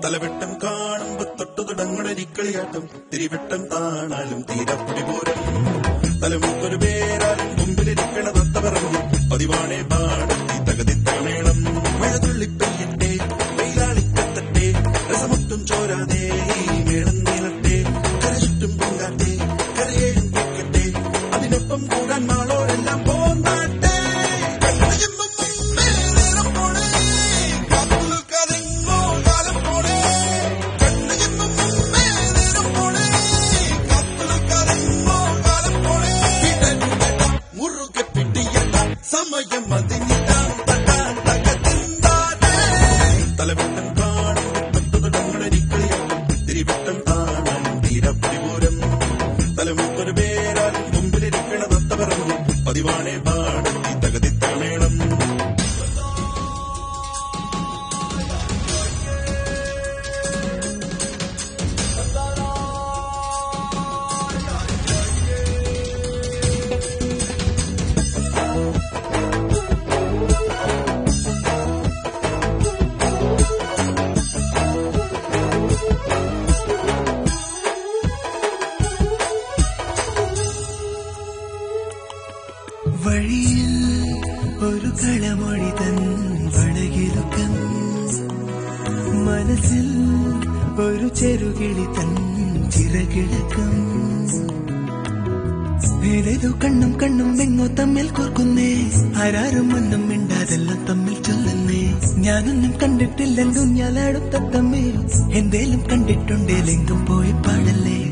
തലവെട്ടം കാണുമ്പോ തൊട്ടു തുടങ്ങണരിക്കളിയാട്ടം തിരിവെട്ടം താണാലും തീരപ്പൊടി പോരം തലമുക്കൊരു പേരാലും മുമ്പിലിരിക്കണ തത്ത പറഞ്ഞു പതിവാണേ പാടത്തി തകതി തകമേളം മഴ തുള്ളിപ്പെയ്യട്ടെ വെയിലാളിക്കത്തട്ടെ രസമൊട്ടും ചോരാതെ ഈ മേളം നീളട്ടെ കരചുറ്റും പൊങ്കാട്ടെ കരയേഴും കേൾക്കട്ടെ അതിനൊപ്പം കൂടാൻ മാളോരെല്ലാം പോന്നാട്ടെ കണ്ണുചെമ്പും മുമ്പേ നേരം പോണേ കാത്തു നിൽക്കാതെങ്ങോ കാലം പോണേ കണ്ണുചെമ്പും മുമ്പേ നേരം പോണേ കാത്തു നിൽക്കാതെങ്ങോ കാലം പോണേ മുറുകെ പിടിയട്ട സമയം അതിനിട്ടാൻ തട്ടാൻ തകത്തിന്താനേ തലവെട്ടം കാണും തൊട്ടു തുടങ്ങണരിക്കളിയാട്ടം തിരിവെട്ടം താണാലും തീരപ്പടിപൂരം തലമുക്കൊരു പേരാലും മുമ്പിലിരിക്കണ തത്ത പറഞ്ഞു പതിവാണേ പാടത്തി തകതി തകമേളം വഴിയിൽ ഒരു കളമൊഴി തൻ വടകിലുക്കം മനസ്സിൽ ഒരു ചെറുകിളി തൻ ചിറകിഴക്കം ഏതേതോ കണ്ണും കണ്ണും എങ്ങോ തമ്മിൽ കോർക്കുന്നേ ആരാരും ഒന്നും മിണ്ടാതെല്ലാം തമ്മിൽ ചൊല്ലുന്നേ ഞാനൊന്നും കണ്ടിട്ടില്ലെങ്കും ഞാനാടും തത്തമ്മേ എന്തേലും കണ്ടിട്ടുണ്ടേലെങ്കും പോയി പാടല്ലേ